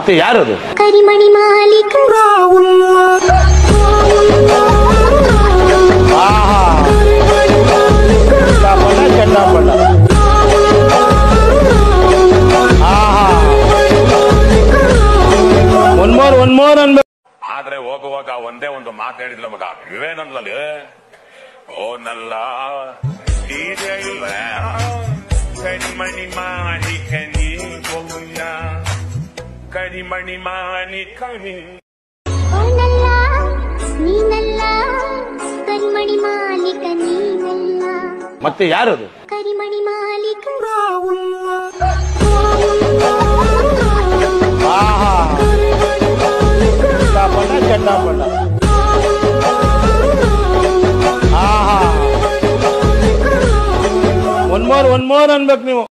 ಮತ್ತೆ ಯಾರದು ಕರಿಮಣಿ ಮಾಲೀಕ ಆಹಾ ಚಂಡಾಪಟ ಚಂಡಾಪಟ ಆಹಾ ಒನ್ ಮೋರ್ ಒನ್ ಮೋರ್ ಅನ್ಬೇಕು ಆದ್ರೆ ಹೋಗುವಾಗ ಒಂದೇ ಒಂದು ಮಾತು ಹೇಳಿದ್ಲ ಮಗ ಇವೇನಂದ್ಲಲ್ಲಿ ಓ ನಲ್ಲ ಇದೆ ಇಲ್ಲ ಕರಿಮಣಿ ಮಾಣಿಕ ನೀ ಹೋಗುಲ್ಲ ಕರಿಮಣಿ ಮಾಣಿಕ ನೀ ಅವನಲ್ಲ ನೀನಲ್ಲ ಕರಿಮಣಿ ಮಾಲೀಕ ನೀನಲ್ಲ ಮತ್ತೆ ಯಾರದು ಕರಿಮಣಿ ಮಾಲೀಕ ಆಹಾ ಚಂಡಾಪಟ ಚಂಡಾಪಟ ಆಹಾ ಒನ್ ಮೋರ್ ಒನ್ ಮೋರ್ ಅನ್ಬೇಕು ನೀವು